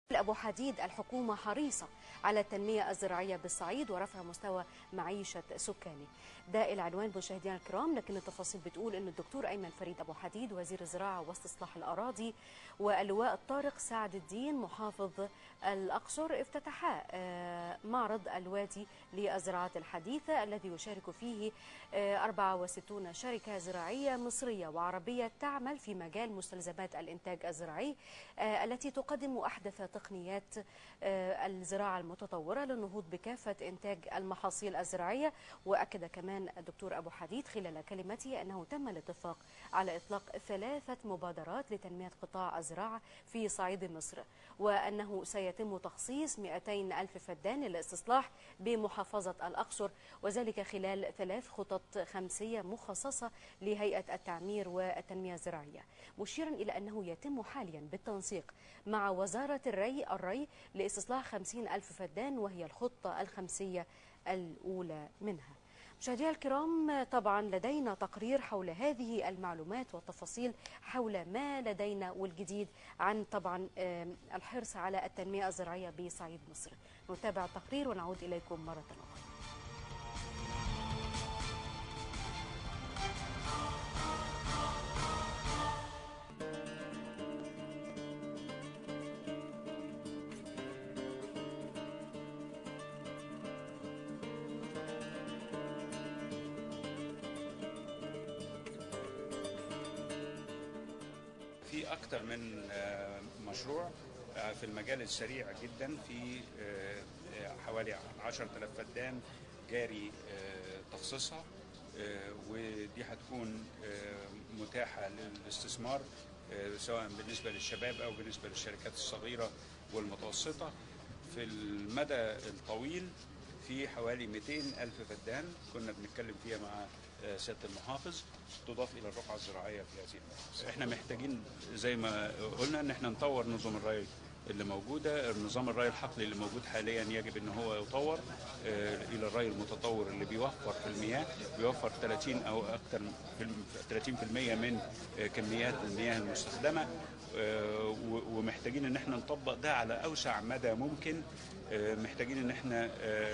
أبو حديد الحكومة حريصة على التنمية الزراعية بالصعيد ورفع مستوى معيشة سكانه ده العنوان مشاهدينا الكرام لكن التفاصيل بتقول أن الدكتور أيمن فريد أبو حديد وزير الزراعة واستصلاح الأراضي واللواء الطارق سعد الدين محافظ الأقصر افتتحا معرض الوادي للزراعات الحديثة الذي يشارك فيه 64 شركة زراعية مصرية وعربية تعمل في مجال مستلزمات الإنتاج الزراعي التي تقدم أحدث تقنيات الزراعة المتطورة للنهوض بكافة إنتاج المحاصيل الزراعية وأكد كمان الدكتور أبو حديد خلال كلمته أنه تم الاتفاق على إطلاق ثلاثة مبادرات لتنمية قطاع الزراعة في صعيد مصر وأنه سيتم تخصيص 200 ألف فدان للاستصلاح بمحافظة الأقصر وذلك خلال ثلاث خطط خمسية مخصصة لهيئة التعمير والتنمية الزراعية مشيرا إلى أنه يتم حاليا بالتنسيق مع وزارة الري الري لاستصلاح 50 ألف فدان وهي الخطة الخمسية الأولى منها مشاهدينا الكرام طبعا لدينا تقرير حول هذه المعلومات والتفاصيل حول ما لدينا والجديد عن طبعا الحرص على التنمية الزراعية بصعيد مصر نتابع التقرير ونعود إليكم مرة أخرى في أكثر من مشروع في المجال السريع جدا في حوالي 10000 فدان جاري تخصيصها ودي هتكون متاحة للاستثمار سواء بالنسبة للشباب أو بالنسبة للشركات الصغيرة والمتوسطة في المدى الطويل في حوالي 200 ألف فدان كنا بنتكلم فيها مع سياده المحافظ تضاف الى الرقعه الزراعيه في هذه المنطقه. احنا محتاجين زي ما قلنا ان احنا نطور نظم الري اللي موجوده، نظام الري الحقلي اللي موجود حاليا يجب ان هو يطور الى الري المتطور اللي بيوفر في المياه، بيوفر 30 او اكثر 30% من كميات المياه المستخدمه ومحتاجين ان احنا نطبق ده على اوسع مدى ممكن محتاجين ان احنا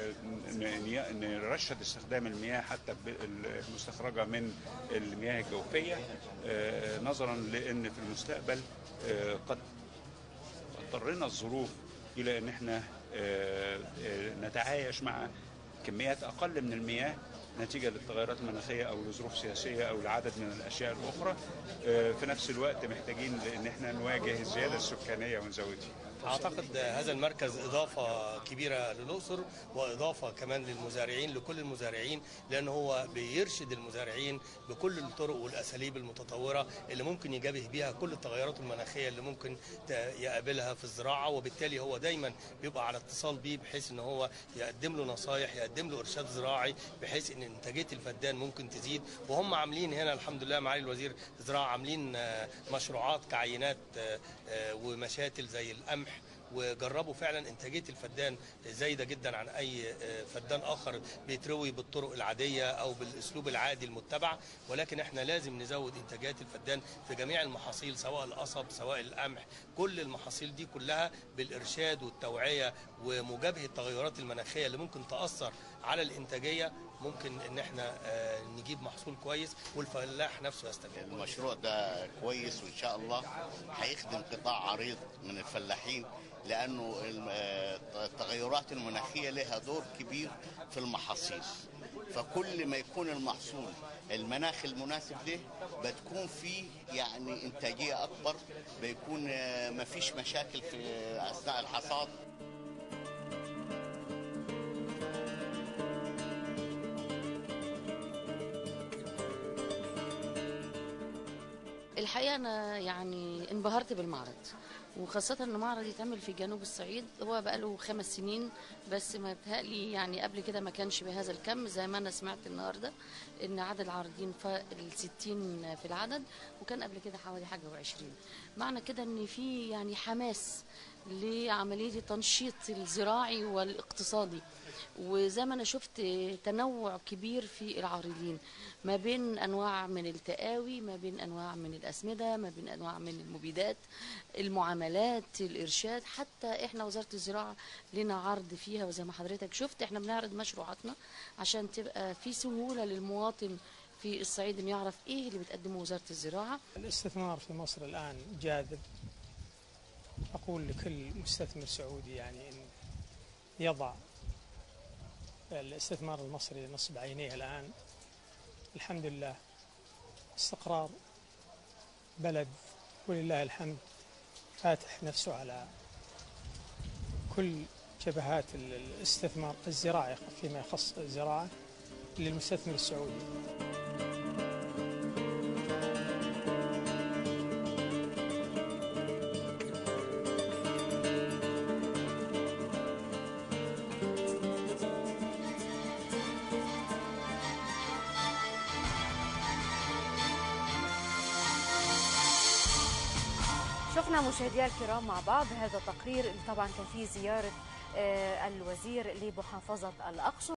نرشد استخدام المياه حتى المستخرجه من المياه الجوفيه نظرا لان في المستقبل قد اضطرنا الظروف الى ان احنا نتعايش مع كميات اقل من المياه نتيجه للتغيرات المناخيه او لظروف سياسيه او لعدد من الاشياء الاخرى في نفس الوقت محتاجين ان احنا نواجه الزياده السكانيه ونزودها اعتقد هذا المركز اضافه كبيره للاقصر واضافه كمان للمزارعين لكل المزارعين لان هو بيرشد المزارعين بكل الطرق والاساليب المتطوره اللي ممكن يجابه بيها كل التغيرات المناخيه اللي ممكن يقابلها في الزراعه وبالتالي هو دايما بيبقى على اتصال بيه بحيث ان هو يقدم له نصايح يقدم له ارشاد زراعي بحيث ان انتاجيه الفدان ممكن تزيد وهم عاملين هنا الحمد لله معالي الوزير الزراعه عاملين مشروعات كعينات ومشاتل زي القمح وجربوا فعلا انتاجيه الفدان زايده جدا عن اي فدان اخر بيتروي بالطرق العاديه او بالاسلوب العادي المتبع ولكن احنا لازم نزود انتاجات الفدان في جميع المحاصيل سواء القصب سواء القمح كل المحاصيل دي كلها بالارشاد والتوعيه ومجابهه التغيرات المناخيه اللي ممكن تاثر على الانتاجيه ممكن ان احنا نجيب محصول كويس والفلاح نفسه يستفيد المشروع ده كويس وان شاء الله هيخدم قطاع عريض من الفلاحين لانه التغيرات المناخيه لها دور كبير في المحاصيل فكل ما يكون المحصول المناخ المناسب له بتكون فيه يعني انتاجيه اكبر بيكون ما فيش مشاكل في اثناء الحصاد الحقيقه انا يعني انبهرت بالمعرض وخاصة ان معرض يتعمل في جنوب الصعيد هو بقاله خمس سنين بس ما بتهيألي يعني قبل كده ما كانش بهذا الكم زي ما انا سمعت النهارده ان عدد العارضين فاق ال 60 في العدد وكان قبل كده حوالي حاجة و20 معنى كده ان في يعني حماس لعملية التنشيط الزراعي والاقتصادي وزي ما انا شفت تنوع كبير في العارضين ما بين انواع من التقاوي ما بين انواع من الاسمده ما بين انواع من المبيدات المعاملات الارشاد حتى احنا وزاره الزراعه لنا عرض فيها وزي ما حضرتك شفت احنا بنعرض مشروعاتنا عشان تبقى في سهوله للمواطن في الصعيد انه يعرف ايه اللي بتقدمه وزاره الزراعه الاستثمار في مصر الآن جاذب أقول لكل مستثمر سعودي يعني أن يضع الاستثمار المصري نصب عينيه الآن الحمد لله استقرار بلد ولله الحمد فاتح نفسه على كل جبهات ال- الاستثمار الزراعي فيما يخص الزراعة للمستثمر السعودي شفنا مشاهدينا الكرام مع بعض هذا التقرير اللي طبعا كان فيه زيارة آه، الوزير لمحافظة الأقصر